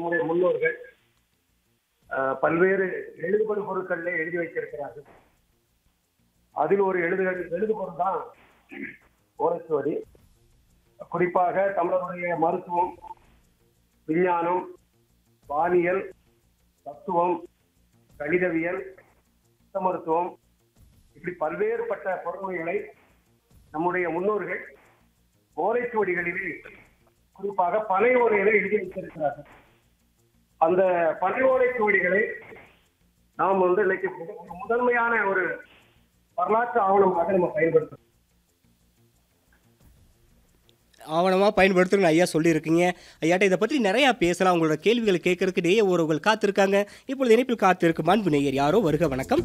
நம்முடைய முன்னோர்கள் அஹ், பல்வேறு எழுதுபொருள் பொருட்களில் எழுதி வைத்திருக்கிறார்கள் அதில் ஒரு எழுதுகள் எழுதுபொருள் தான் ஓலைச்சுவடி குறிப்பாக தமிழருடைய மருத்துவம் விஞ்ஞானம் வானியல் தத்துவம் கணிதவியல் சித்த மருத்துவம் இப்படி பல்வேறுபட்ட பொருள்களை நம்முடைய முன்னோர்கள் ஓலைச்சுவடிகளிலே குறிப்பாக பனை ஓலைகளை எழுதி வைத்திருக்கிறார்கள் அந்த பனை ஓலைச்சுவடிகளை நாம் வந்து இன்னைக்கு முத- ஒரு முதன்மையான ஒரு வரலாற்று ஆவணமாக நம்ம பயன்படுத்தணும் ஆவணமாக பயன்படுத்தணும்னு ஐயா சொல்லியிருக்கீங்க ஐயாட்ட இதை பற்றி நிறையா பேசலாம் உங்களோட கேள்விகளை கேட்கறதுக்கு நேய உறவுகள் காத்திருக்காங்க இப்பொழுது இணைப்பில் காத்திருக்கும் அன்பு நேயர் யாரோ வருக வணக்கம்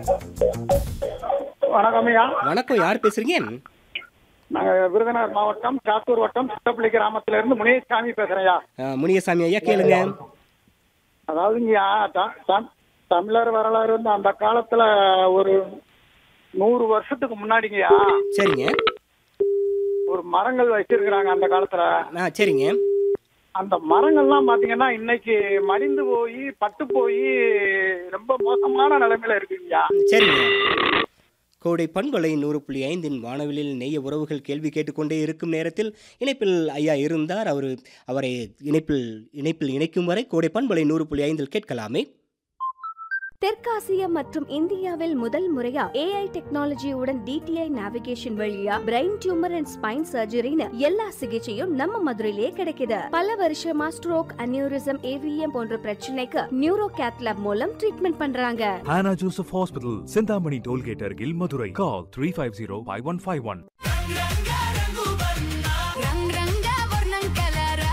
வணக்கம் ஐயா வணக்கம் யார் பேசுறீங்க நாங்க விருதுநகர் மாவட்டம் சாத்தூர் வட்டம் சித்தப்பள்ளி கிராமத்துல இருந்து முனியசாமி பேசுறேன் ஐயா அஹ், முனியசாமி ஐயா கேளுங்க அதாவதுங்கய்யா த- த- தமிழர் வரலாறு வந்து அந்த காலத்துல ஒரு நூறு வருஷத்துக்கு முன்னாடிங்கய்யா சரிங்க ஒரு மரங்கள் வச்சிருக்கிறாங்க அந்த காலத்துல ஆ சரிங்க அந்த மரங்கள்லாம் பாத்தீங்கன்னா இன்னைக்கு மடிந்து போய் பட்டு போய் ரொம்ப மோசமான நிலைமையில இருக்குங்கய்யா சரிங்க கோடை பண்பலை நூறு புள்ளி ஐந்தின் வானவிலில் நெய்ய உறவுகள் கேள்வி கேட்டுக்கொண்டே இருக்கும் நேரத்தில் இணைப்பில் ஐயா இருந்தார் அவர் அவரை இணைப்பில் இணைப்பில் இணைக்கும் வரை கோடை பண்பலை நூறு புள்ளி ஐந்தில் கேட்கலாமே தெற்காசியா மற்றும் இந்தியாவில் முதல் முறையா ஏஐ டெக்னாலஜியுடன் டிடிஐ நேவிகேஷன் வழியா பிரெயின் டியூமர் அண்ட் ஸ்பைன் சர்ஜரின்னு எல்லா சிகிச்சையும் நம்ம மதுரையிலே கிடைக்குது பல வருஷமா ஸ்ட்ரோக் அனியூரிசம் ஏவிஎம் போன்ற பிரச்சனைக்கு நியூரோ கேத்லாப் மூலம் ட்ரீட்மெண்ட் பண்றாங்க Hannah Joseph Hospital, Sindhamani Tollgate Argil, Madurai. Call 350 5151. రంగ్ రంగ వర్ణం కలరా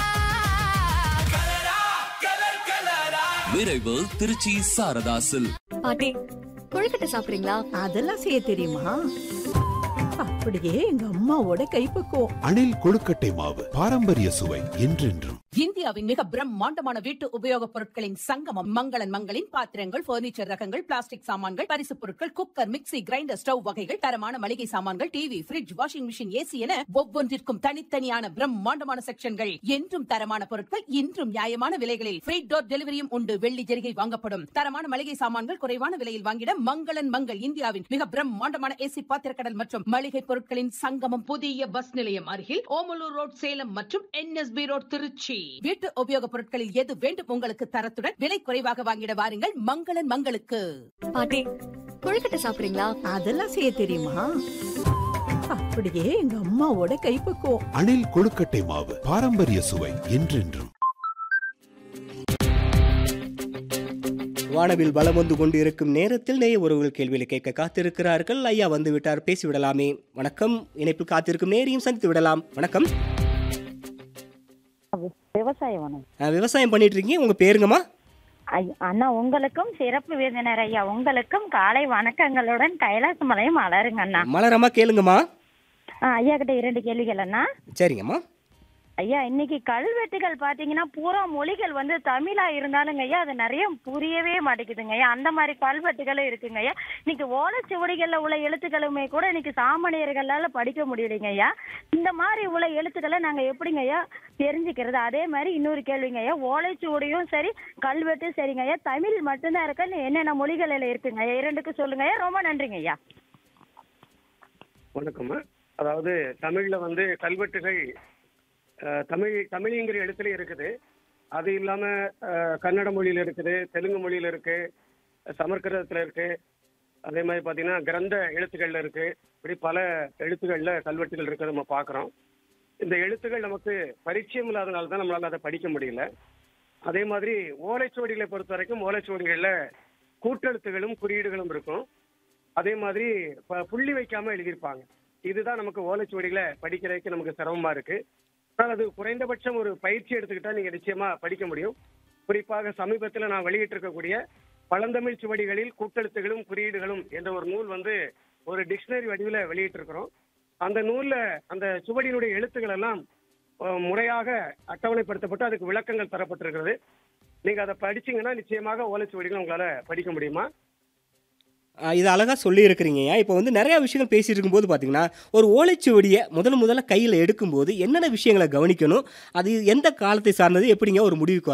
விரைவு திருச்சி சாரதாசில் பாட்டி கொழுக்கட்டை சாப்பிடுறீங்களா அதெல்லாம் செய்ய தெரியுமா அப்படியே எங்க அம்மாவோட கைப்பக்குவம் அணில் கொழுக்கட்டை மாவு பாரம்பரிய சுவை என்றென்றும் இந்தியாவின் மிக பிரம்மாண்டமான வீட்டு உபயோகப் பொருட்களின் சங்கமம் மங்களன் மங்களின் பாத்திரங்கள் பர்னிச்சர் ரகங்கள் பிளாஸ்டிக் சாமான்கள் பரிசுப் பொருட்கள் குக்கர் மிக்ஸி கிரைண்டர் ஸ்டவ் வகைகள் தரமான மளிகை சாமான்கள் TV fridge washing machine AC என ஒவ்வொன்றிற்கும் தனித்தனியான பிரம்மாண்டமான செக்ஷன்கள் என்றும் தரமான பொருட்கள் இன்றும் நியாயமான விலைகளில் ஃப்ரீ டோர் டெலிவரியும் உண்டு வெள்ளி ஜெரிகை வாங்கப்படும் தரமான மளிகை சாமான்கள் குறைவான விலையில் வாங்கிட மங்களன் மங்கள் இந்தியாவின் மிக பிரம்மாண்டமான ஏசி பாத்திரக்கடல் மற்றும் மளிகை பொருட்களின் சங்கமம் புதிய பஸ் நிலையம் அருகில் ஓமலூர் ரோட் சேலம் மற்றும் என்எஸ்பி ரோட் திருச்சி வீட்டு உபயோகப் பொருட்களில் எது வேண்டும் உங்களுக்கு தரத்துடன் விலை குறைவாக வாங்கிட வாருங்கள் மங்களன் மங்களுக்கு பாட்டி கொழுக்கட்டை சாப்பிடுறீங்களா அதெல்லாம் செய்ய தெரியுமா அப்படியே எங்க அம்மாவோட கைப்பக்குவம் அணில் கொழுக்கட்டை மாவு பாரம்பரிய சுவை என்றென்றும் வானவில் வலம் வந்து கொண்டு இருக்கும் நேரத்தில் நேய உறவுகள் கேள்விகளை கேட்க காத்திருக்கிறார்கள் ஐயா வந்து விட்டார் பேசிவிடலாமே வணக்கம் இணைப்பில் காத்திருக்கும் நேரையும் சந்தித்து விடலாம் வணக்கம் விவசாய வனம் அஹ், விவசாயம் பண்ணிட்டு இருக்கீங்க உங்க பேருங்கம்மா ஐ- அண்ணா உங்களுக்கும் சிறப்பு விருந்தினர் ஐயா உங்களுக்கும் காலை வணக்கங்களுடன் கைலாச மலையும் மலருங்க அண்ணா மலரம்மா கேளுங்கம்மா ஆ, ஐயா கிட்ட இரண்டு கேள்விகள் அண்ணா சரிங்கம்மா ஐயா இன்னைக்கு கல்வெட்டுகள் பாத்தீங்கன்னா பூரா மொழிகள் வந்து தமிழா இருந்தாலுங்க ஐயா அது நிறைய புரியவே மாட்டேங்குதுங்க ஐயா அந்த மாதிரி கல்வெட்டுகளும் இருக்குங்க ஐயா இன்னைக்கு ஓலைச்சுவடிகள்ல உள்ள எழுத்துக்களுமே கூட இன்னைக்கு சாமானியர்களால படிக்க முடியலைங்க ஐயா இந்த மாதிரி உள்ள எழுத்துக்களை நாங்க எப்படிங்க ஐயா தெரிஞ்சுக்கிறது அதே மாதிரி இன்னொரு கேள்விங்க ஐயா ஓலைச்சுவடியும் சரி கல்வெட்டும் சரிங்க ஐயா தமிழ் மட்டும்தான் இருக்கு என்னென்ன மொழிகளில் இருக்குங்க ஐயா இரண்டுக்கும் சொல்லுங்க ஐயா ரொம்ப நன்றிங்க ஐயா வணக்கம்மா அதாவது தமிழ்ல வந்து கல்வெட்டுகள் அஹ், தமிழ் தமிழ்ங்கிற எழுத்துல இருக்குது அது இல்லாம அஹ், கன்னட மொழியில இருக்குது தெலுங்கு மொழியில இருக்கு சமஸ்கிருதத்துல இருக்கு அதே மாதிரி பாத்தீங்கன்னா கிரந்த எழுத்துக்கள்ல இருக்கு இப்படி பல எழுத்துக்கள்ல கல்வெட்டுகள் இருக்கு நம்ம பார்க்குறோம் இந்த எழுத்துக்கள் நமக்கு பரிச்சயம் இல்லாதனால தான் நம்மளால அதை படிக்க முடியல அதே மாதிரி ஓலைச்சுவடிகளை பொறுத்த வரைக்கும் ஓலைச்சுவடிகளில் கூட்டெழுத்துகளும் குறியீடுகளும் இருக்கும் அதே மாதிரி ப- புள்ளி வைக்காம எழுதியிருப்பாங்க இதுதான் நமக்கு ஓலைச்சுவடிகளை படிக்கிறதுக்கு நமக்கு சிரமமா இருக்கு ஆனால் அது குறைந்தபட்சம் ஒரு பயிற்சி எடுத்துக்கிட்டா நீங்க நிச்சயமா படிக்க முடியும் குறிப்பாக சமீபத்தில் நான் வெளியிட்டிருக்கக்கூடிய பழந்தமிழ் சுவடிகளில் கூட்டெழுத்துகளும் குறியீடுகளும் என்ற ஒரு நூல் வந்து ஒரு டிக்ஷனரி வடிவில் வெளியிட்டிருக்கிறோம் அந்த நூல்ல அந்த சுவடியினுடைய எழுத்துக்கள் எல்லாம் அஹ், முறையாக அட்டவணைப்படுத்தப்பட்டு அதுக்கு விளக்கங்கள் தரப்பட்டிருக்கிறது நீங்க அதை படிச்சீங்கன்னா நிச்சயமாக ஓலைச்சுவடிகள் உங்களால படிக்க முடியுமா ஆ, இது அழகாக சொல்லியிருக்கிறீங்கய்யா இப்போ வந்து நிறையா விஷயங்கள் பேசிட்டு இருக்கும்போது பார்த்தீங்கன்னா ஒரு ஓலைச்சுவடியை முதல்ல முதல்ல கையில் எடுக்கும்போது என்னென்ன விஷயங்களை கவனிக்கணும் அது எந்த காலத்தை சார்ந்தது எப்படிங்க ஒரு முடிவுக்கு